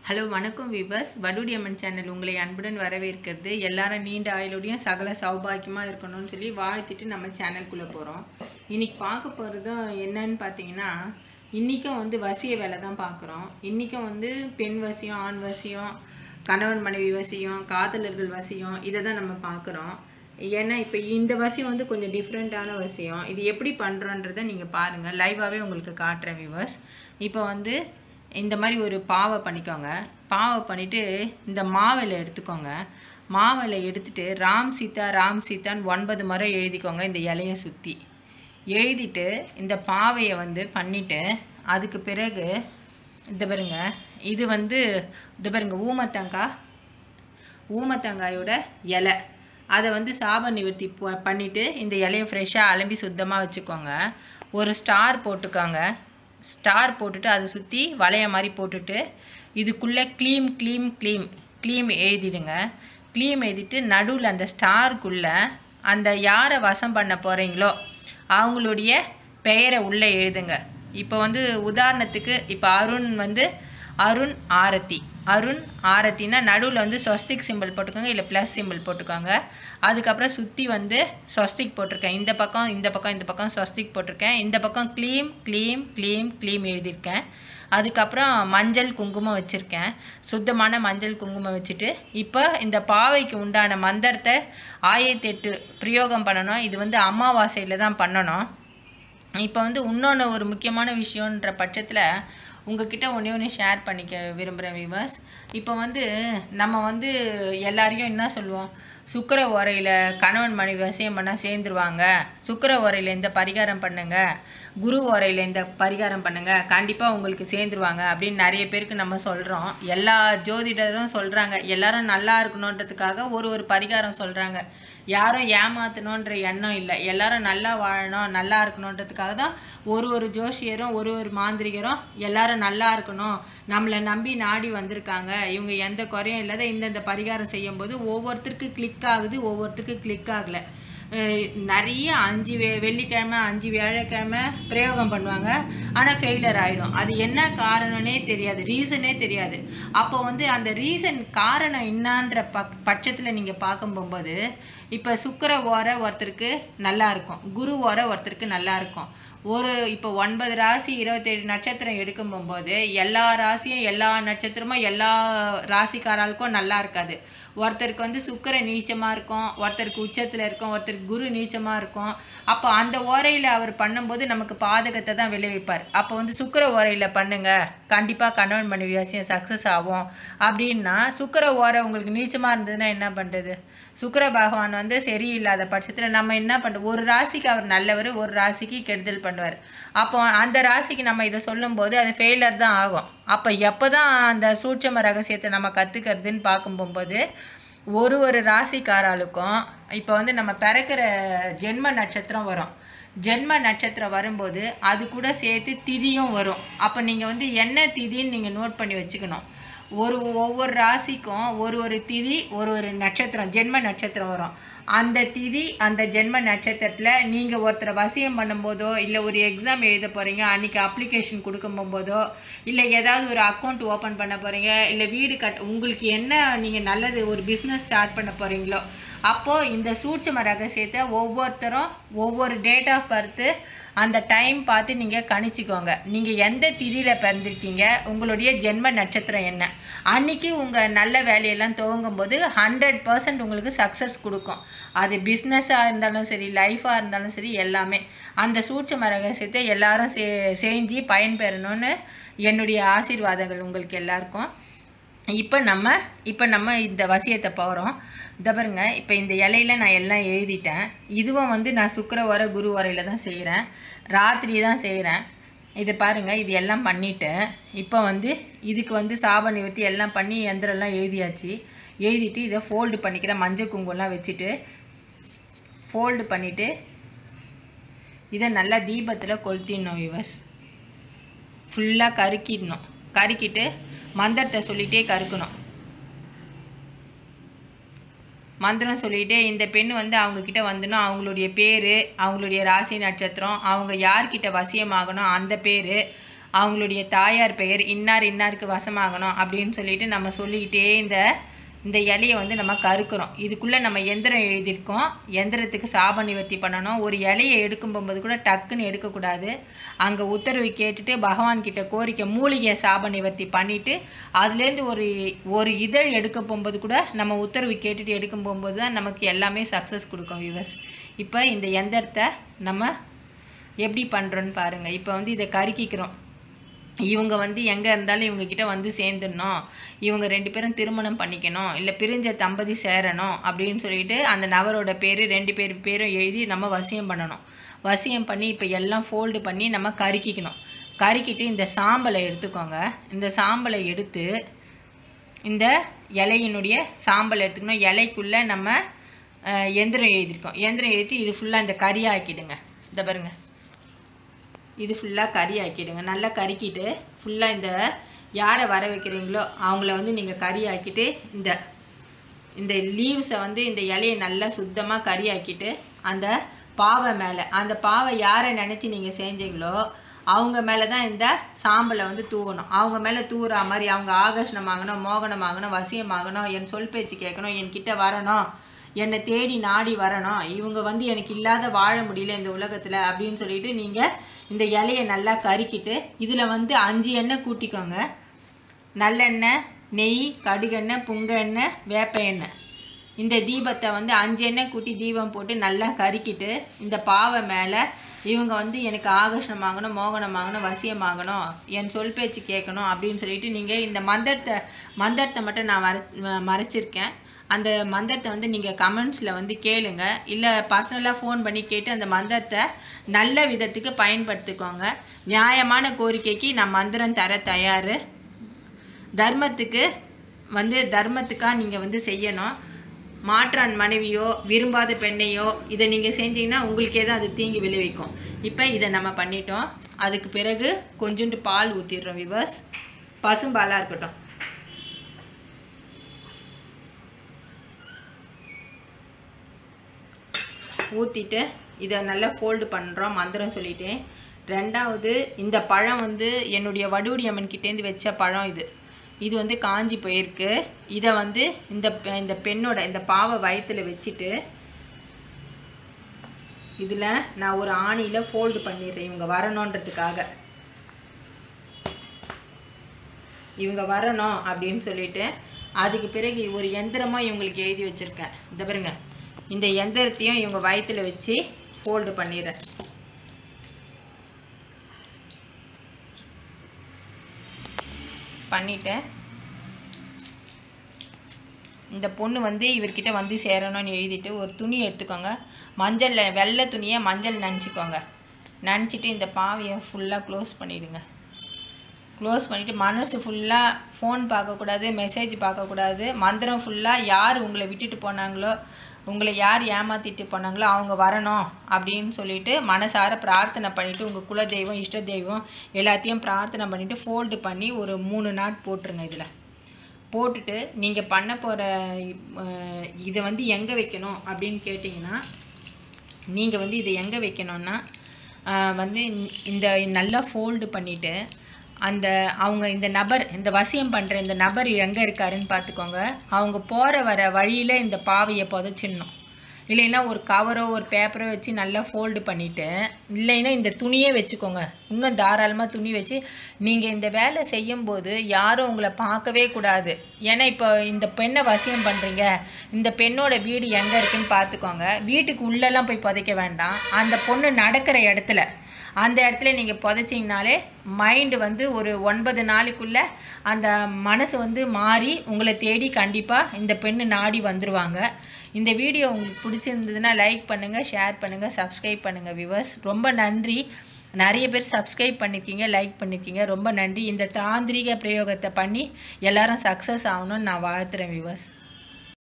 hello வணக்கம் விபஸ் வடுடி அம்மன் channel உங்களை அன்புடன் வரவேற்கிறது எல்லாரும் நீண்ட ஆயுளோடையும் சகல சௌபாக்கியமாக இருக்கணும்னு சொல்லி வாழ்த்திட்டு நம்ம சேனல்குள்ளே போகிறோம் இன்னைக்கு பார்க்க போகிறதும் என்னன்னு பார்த்தீங்கன்னா இன்றைக்கும் வந்து வசிய வேலை தான் பார்க்குறோம் இன்றைக்கும் வந்து பெண் வசியம் ஆண் வசியம் கணவன் மனைவி வசியம் காதலர்கள் வசியம் இதை தான் நம்ம பார்க்குறோம் ஏன்னா இப்போ இந்த வசியம் வந்து கொஞ்சம் டிஃப்ரெண்ட்டான வசியம் இது எப்படி பண்ணுறோன்றதை நீங்கள் பாருங்கள் லைவாகவே உங்களுக்கு காட்டுறேன் வியூவர்ஸ் இப்போ வந்து இந்த மாதிரி ஒரு பாவை பண்ணிக்கோங்க பாவை பண்ணிவிட்டு இந்த மாவிலை எடுத்துக்கோங்க மாவிலை எடுத்துட்டு ராம் சீதா ராம் சீதான்னு ஒன்பது முறை எழுதிக்கோங்க இந்த இலையை சுற்றி எழுதிட்டு இந்த பாவையை வந்து பண்ணிவிட்டு அதுக்கு பிறகு இந்த பாருங்க இது வந்து இந்த பாருங்க ஊமத்தங்காய் ஊமத்தங்காயோட இலை அதை வந்து சாப நிவர்த்தி ப- பண்ணிட்டு இந்த இலையை ஃப்ரெஷ்ஷாக அலம்பி சுத்தமாக வச்சுக்கோங்க ஒரு ஸ்டார் போட்டுக்கோங்க ஸ்டார் போட்டுட்டு அதை சுற்றி வளைய மாதிரி போட்டுட்டு இதுக்குள்ளே க்ளீம் க்ளீம் க்ளீம் க்ளீம் எழுதிடுங்க க்ளீம் எழுதிட்டு நடுவில் அந்த ஸ்டாருக்குள்ளே அந்த யாரை வசம் பண்ண போகிறீங்களோ அவங்களுடைய பெயரை உள்ளே எழுதுங்க இப்போ வந்து உதாரணத்துக்கு இப்போ அருண் வந்து அருண் ஆரத்தி அருண் ஆரத்தினா நடுவில் வந்து ஸ்வஸ்திக் சிம்பிள் போட்டுக்கோங்க இல்லை ப்ளஸ் சிம்பிள் போட்டுக்கோங்க அதுக்கப்புறம் சுற்றி வந்து ஸ்வஸ்திக் போட்டிருக்கேன் இந்த பக்கம் இந்த பக்கம் இந்த பக்கம் ஸ்வஸ்திக் போட்டிருக்கேன் இந்த பக்கம் க்ளீம் க்ளீம் க்ளீம் க்ளீம் எழுதியிருக்கேன் அதுக்கப்புறம் மஞ்சள் குங்குமம் வச்சுருக்கேன் சுத்தமான மஞ்சள் குங்குமம் வச்சுட்டு இப்போ இந்த பாவைக்கு உண்டான மந்திரத்தை ஆயிரத்தெட்டு பிரயோகம் பண்ணணும் இது வந்து அமாவாசையில் தான் பண்ணணும் இப்போ வந்து இன்னொன்று ஒரு முக்கியமான விஷயன்ற பட்சத்தில் உங்ககிட்ட ஒன்றே ஒன்று ஷேர் பண்ணிக்க விரும்புகிறேன் விவாஸ் இப்போ வந்து நம்ம வந்து எல்லாரையும் என்ன சொல்லுவோம் சுக்கிர ஓரையில் கணவன் மனைவி வசியம் பண்ணால் சேர்ந்துருவாங்க சுக்கிர ஓரையில் இந்த பரிகாரம் பண்ணுங்க குரு ஓரையில் இந்த பரிகாரம் பண்ணுங்க கண்டிப்பாக உங்களுக்கு சேர்ந்துருவாங்க அப்படின்னு நிறைய பேருக்கு நம்ம சொல்கிறோம் எல்லா ஜோதிடரும் சொல்கிறாங்க எல்லாரும் நல்லா இருக்கணுன்றதுக்காக ஒரு ஒரு பரிகாரம் சொல்கிறாங்க யாரும் ஏமாத்தணுன்ற எண்ணம் இல்லை எல்லாரும் நல்லா வாழணும் நல்லா இருக்கணுன்றதுக்காக தான் ஒரு ஒரு ஜோசியரும் ஒரு ஒரு மாந்திரிகரும் எல்லாரும் நல்லா இருக்கணும் நம்மளை நம்பி நாடி வந்திருக்காங்க இவங்க எந்த குறையும் இல்லாத இந்தந்த பரிகாரம் செய்யும்போது ஒவ்வொருத்தருக்கு கிளிக் ஆகுது ஒவ்வொருத்தருக்கு கிளிக் ஆகலை அஹ் நிறைய அஞ்சு வெ வெள்ளிக்கிழமை அஞ்சு வியாழக்கிழமை பிரயோகம் பண்ணுவாங்க ஆனால் ஃபெயிலியர் ஆகிடும் அது என்ன காரணம்னே தெரியாது ரீசனே தெரியாது அப்போ வந்து அந்த ரீசன் காரணம் என்னான்ற பக் பட்சத்தில் நீங்கள் பார்க்கும் போகும்போது இப்போ சுக்கிர ஓர ஒருத்தருக்கு நல்லா இருக்கும் குரு ஓர ஒருத்தருக்கு நல்லா இருக்கும் ஒரு இப்போ ஒன்பது ராசி இருபத்தேழு நட்சத்திரம் எடுக்கும் போகும்போது எல்லா ராசியும் எல்லா நட்சத்திரமும் எல்லா ராசிக்காராளுக்கும் நல்லா இருக்காது ஒருத்தருக்கு வந்து சுக்கிர நீச்சமாக இருக்கும் ஒருத்தருக்கு உச்சத்தில் இருக்கும் ஒருத்தருக்கு குரு நீச்சமாக இருக்கும் அப்போ அந்த ஓரையில் அவர் பண்ணும்போது நமக்கு பாதகத்தை தான் விளைவிப்பார் அப்போ வந்து சுக்கிர ஓரையில் பண்ணுங்க கண்டிப்பாக கணவன் மனைவி வாசியம் சக்ஸஸ் ஆகும் அப்படின்னா சுக்கிர ஓரை உங்களுக்கு நீச்சமாக இருந்ததுன்னா என்ன பண்ணுறது சுக்கிர பகவான் வந்து சரியில்லாத பட்சத்தில் நம்ம என்ன பண்ணுறோம் ஒரு ராசிக்கு அவர் நல்லவர் ஒரு ராசிக்கு கெடுதல் பண்ணுவார் அப்போ அந்த ராசிக்கு நம்ம இதை சொல்லும்போது அது ஃபெயிலர் தான் ஆகும் அப்போ எப்போ தான் அந்த சூட்சம ரகசியத்தை நம்ம கற்றுக்கிறதுன்னு பார்க்கும் போகும்போது ஒரு ஒரு ராசிக்காராளுக்கும் இப்போ வந்து நம்ம பிறக்கிற ஜென்ம நட்சத்திரம் வரும் ஜென்ம நட்சத்திரம் வரும்போது அது கூட சேர்த்து திதியும் வரும் அப்போ நீங்கள் வந்து என்ன திதின்னு நீங்கள் நோட் பண்ணி வச்சுக்கணும் ஒரு ஒவ்வொரு ராசிக்கும் ஒரு ஒரு திதி ஒரு ஒரு நட்சத்திரம் ஜென்ம நட்சத்திரம் வரும் அந்த திதி அந்த ஜென்ம நட்சத்திரத்தில் நீங்கள் ஒருத்தரை வசியம் பண்ணும்போதோ இல்லை ஒரு எக்ஸாம் எழுத போகிறீங்க அன்றைக்கி அப்ளிகேஷன் கொடுக்கும் போகும்போதோ இல்லை ஏதாவது ஒரு அக்கௌண்ட் ஓப்பன் பண்ண போகிறீங்க இல்லை வீடு கட் உங்களுக்கு என்ன நீங்கள் நல்லது ஒரு பிஸ்னஸ் ஸ்டார்ட் பண்ண போகிறீங்களோ அப்போது இந்த சூட்சம ரகசியத்தை ஒவ்வொருத்தரும் ஒவ்வொரு டேட் ஆஃப் பர்த்து அந்த டைம் பார்த்து நீங்கள் கணிச்சிக்கோங்க நீங்கள் எந்த திதியில் பிறந்திருக்கீங்க உங்களுடைய ஜென்ம நட்சத்திரம் என்ன அன்னைக்கு உங்கள் நல்ல வேலையெல்லாம் துவங்கும் போது ஹண்ட்ரட் பர்சன்ட் உங்களுக்கு சக்ஸஸ் கொடுக்கும் அது பிஸ்னஸாக இருந்தாலும் சரி லைஃபாக இருந்தாலும் சரி எல்லாமே அந்த சூட்சம ரகசியத்தை எல்லாரும் செ செஞ்சு பயன்பெறணும்னு என்னுடைய ஆசீர்வாதங்கள் உங்களுக்கு எல்லாருக்கும் இப்போ நம்ம இப்போ நம்ம இந்த வசியத்தை போகிறோம் இதை பாருங்க இப்போ இந்த இலையில நான் எல்லாம் எழுதிட்டேன் இதுவும் வந்து நான் சுக்கிர வர குரு வரையில் தான் செய்கிறேன் ராத்திரி தான் செய்கிறேன் இது பாருங்க இது எல்லாம் பண்ணிட்டேன் இப்போ வந்து இதுக்கு வந்து சாப நிவர்த்தி எல்லாம் பண்ணி எந்திரம்லாம் எழுதியாச்சு எழுதிட்டு இதை ஃபோல்டு பண்ணிக்கிறேன் மஞ்சள் குங்குமம்லாம் வச்சுட்டு ஃபோல்டு பண்ணிவிட்டு இதை நல்லா தீபத்தில் கொளுத்திடணும் விவஸ் ஃபுல்லாக கருக்கிடணும் கருக்கிட்டு மந்திரத்தை சொல்லிகிட்டே கருக்கணும் மந்திரம் சொல்லிகிட்டே இந்த பெண் வந்து அவங்கக்கிட்ட வந்துடும் அவங்களுடைய பேர் அவங்களுடைய ராசி நட்சத்திரம் அவங்க யார்கிட்ட வசியமாகணும் அந்த பேர் அவங்களுடைய தாயார் பெயர் இன்னார் இன்னாருக்கு வசமாகணும் அப்படின்னு சொல்லிட்டு நம்ம சொல்லிக்கிட்டே இந்த இந்த இலையை வந்து நம்ம கறுக்கிறோம் இதுக்குள்ளே நம்ம எந்திரம் எழுதியிருக்கோம் எந்திரத்துக்கு சாப நிவர்த்தி பண்ணணும் ஒரு இலையை எடுக்கும் போகும்போது கூட டக்குன்னு எடுக்கக்கூடாது அங்கே உத்தரவு கேட்டுட்டு பகவான் கிட்ட கோரிக்கை மூலிகை சாப நிவர்த்தி பண்ணிவிட்டு அதுலேருந்து ஒரு ஒரு இதழ் எடுக்க போகும்போது கூட நம்ம உத்தரவு கேட்டுட்டு எடுக்கும் போகும்போது தான் நமக்கு எல்லாமே சக்ஸஸ் கொடுக்கும் வியூவர்ஸ் இப்போ இந்த எந்திரத்தை நம்ம எப்படி பண்ணுறோன்னு பாருங்கள் இப்போ வந்து இதை கருக்கிக்கிறோம் இவங்க வந்து எங்கே இருந்தாலும் இவங்க கிட்ட வந்து சேர்ந்துடணும் இவங்க ரெண்டு பேரும் திருமணம் பண்ணிக்கணும் இல்லை பிரிஞ்ச தம்பதி சேரணும் அப்படின்னு சொல்லிட்டு அந்த நபரோட பேர் ரெண்டு பேர் பேரும் எழுதி நம்ம வசியம் பண்ணணும் வசியம் பண்ணி இப்போ எல்லாம் ஃபோல்டு பண்ணி நம்ம கருக்கிக்கணும் கருக்கிட்டு இந்த சாம்பலை எடுத்துக்கோங்க இந்த சாம்பலை எடுத்து இந்த இலையினுடைய சாம்பல் எடுத்துக்கணும் இலைக்குள்ளே நம்ம அஹ், எந்திரம் எழுதியிருக்கோம் எந்திரம் எழுதி இது ஃபுல்லாக இந்த கறியாக்கிடுங்க இந்த பாருங்க இது ஃபுல்லாக கறி ஆக்கிடுங்க நல்லா கறிக்கிட்டு ஃபுல்லாக இந்த யாரை வர வைக்கிறீங்களோ அவங்கள வந்து நீங்கள் கறி ஆக்கிட்டு இந்த இந்த லீவ்ஸை வந்து இந்த இலையை நல்லா சுத்தமாக கறி ஆக்கிட்டு அந்த பாவை மேலே அந்த பாவை யாரை நினச்சி நீங்கள் செஞ்சீங்களோ அவங்க மேலே தான் இந்த சாம்பலை வந்து தூவணும் அவங்க மேலே தூவுற மாதிரி அவங்க ஆகர்ஷணமாகணும் மோகனமாகணும் வசியமாகணும் என் சொல் பேச்சு கேட்கணும் என்கிட்ட வரணும் என்னை தேடி நாடி வரணும் இவங்க வந்து எனக்கு இல்லாத வாழ முடியல இந்த உலகத்தில் அப்படின்னு சொல்லிட்டு நீங்கள் இந்த இலையை நல்லா கறிக்கிட்டு இதில் வந்து அஞ்சு எண்ணெய் கூட்டிக்கோங்க நல்லெண்ணெய் நெய் கடுகெண்ணெய் புங்க எண்ணெய் வேப்ப எண்ணெய் இந்த தீபத்தை வந்து அஞ்சு எண்ணெய் கூட்டி தீபம் போட்டு நல்லா கறிக்கிட்டு இந்த பாவை மேலே இவங்க வந்து எனக்கு ஆகர்ஷணமாகணும் மோகனமாகணும் வசியமாகணும் என் சொல் பேச்சு கேட்கணும் அப்படின்னு சொல்லிட்டு நீங்கள் இந்த மந்திரத்தை மந்திரத்தை மட்டும் நான் மறை ம- மறைச்சிருக்கேன் அந்த மந்திரத்தை வந்து நீங்கள் கமெண்ட்ஸில் வந்து கேளுங்க இல்லை பர்சனலாக ஃபோன் பண்ணி கேட்டு அந்த மந்திரத்தை நல்ல விதத்துக்கு பயன்படுத்திக்கோங்க நியாயமான கோரிக்கைக்கு நான் மந்திரம் தர தயார் தர்மத்துக்கு வந்து தர்மத்துக்காக நீங்கள் வந்து செய்யணும் மாற்றான் மனைவியோ விரும்பாத பெண்ணையோ இதை நீங்கள் செஞ்சீங்கன்னா உங்களுக்கே தான் அது தீங்கு விளைவிக்கும் இப்போ இதை நம்ம பண்ணிட்டோம் அதுக்கு பிறகு கொஞ்சோண்டு பால் ஊற்றிடுறோம் விவர்ஸ் பசும்பாலாக இருக்கட்டும் ஊற்றிட்டு இதை நல்லா ஃபோல்டு பண்ணுறோம் மந்திரம் சொல்லிட்டேன் ரெண்டாவது இந்த பழம் வந்து என்னுடைய வடுவடி அம்மன் கிட்டேருந்து வச்ச பழம் இது இது வந்து காஞ்சி போயிருக்கு இதை வந்து இந்த பெ- இந்த பெண்ணோட இந்த பாவை வயித்துல வச்சுட்டு இதில் நான் ஒரு ஆணியில் ஃபோல்டு பண்ணிடுறேன் இவங்க வரணுன்றதுக்காக இவங்க வரணும் அப்படின்னு சொல்லிட்டு அதுக்கு பிறகு ஒரு எந்திரமாக இவங்களுக்கு எழுதி வச்சுருக்கேன் இந்த பாருங்க இந்த எந்திரத்தையும் இவங்க வயித்துல வச்சு ஃபோல்டு பண்ணிடுறேன் பண்ணிட்டேன் இந்த பொண்ணு வந்து இவர்கிட்ட வந்து சேரணும்னு எழுதிட்டு ஒரு துணி எடுத்துக்கோங்க மஞ்சளில் வெள்ளை துணியை மஞ்சள் நனைச்சிக்கோங்க நனைச்சிட்டு இந்த பாவையை ஃபுல்லாக க்ளோஸ் பண்ணிவிடுங்க க்ளோஸ் பண்ணிவிட்டு மனசு ஃபுல்லாக ஃபோன் பார்க்கக்கூடாது மெசேஜ் பார்க்கக்கூடாது மந்திரம் ஃபுல்லாக யார் உங்களை விட்டுட்டு போனாங்களோ உங்களை யார் ஏமாற்றிட்டு போனாங்களோ அவங்க வரணும் அப்படின்னு சொல்லிட்டு மனசார பிரார்த்தனை பண்ணிவிட்டு உங்கள் குலதெய்வம் இஷ்ட தெய்வம் எல்லாத்தையும் பிரார்த்தனை பண்ணிவிட்டு ஃபோல்டு பண்ணி ஒரு மூணு நாட் போட்டுருங்க இதில் போட்டுட்டு நீங்கள் பண்ண போகிற இதை வந்து எங்கே வைக்கணும் அப்படின்னு கேட்டிங்கன்னா நீங்கள் வந்து இதை எங்கே வைக்கணும்னா ஆஹ் வந்து இந்த நல்லா ஃபோல்டு பண்ணிவிட்டு அந்த அவங்க இந்த நபர் இந்த வசியம் பண்ணுற இந்த நபர் எங்கே இருக்காருன்னு பார்த்துக்கோங்க அவங்க போகிற வர வழியில் இந்த பாவையை புதைச்சிடணும் இல்லைன்னா ஒரு கவரோ ஒரு பேப்பரோ வச்சு நல்லா ஃபோல்டு பண்ணிவிட்டு இல்லைன்னா இந்த துணியே வச்சுக்கோங்க இன்னும் தாராளமாக துணி வச்சு நீங்கள் இந்த வேலை செய்யும்போது யாரும் உங்களை பார்க்கவே கூடாது ஏன்னா இப்போ இந்த பெண்ணை வசியம் பண்ணுறீங்க இந்த பெண்ணோட வீடு எங்கே இருக்குன்னு பார்த்துக்கோங்க வீட்டுக்கு உள்ளெல்லாம் போய் புதைக்க வேண்டாம் அந்த பொண்ணு நடக்கிற இடத்துல அந்த இடத்துல நீங்கள் புதைச்சிங்கனாலே மைண்டு வந்து ஒரு ஒன்பது நாளுக்குள்ளே அந்த மனசு வந்து மாறி உங்களை தேடி கண்டிப்பாக இந்த பெண்ணு நாடி வந்துருவாங்க இந்த வீடியோ உங்களுக்கு பிடிச்சிருந்ததுன்னா லைக் பண்ணுங்கள் ஷேர் பண்ணுங்கள் சப்ஸ்கிரைப் பண்ணுங்கள் விவர்ஸ் ரொம்ப நன்றி நிறைய பேர் சப்ஸ்கிரைப் பண்ணியிருக்கீங்க லைக் பண்ணியிருக்கீங்க ரொம்ப நன்றி இந்த தாந்திரிக பிரயோகத்தை பண்ணி எல்லாரும் சக்ஸஸ் ஆகணும்னு நான் வாழ்த்துறேன் விவர்ஸ்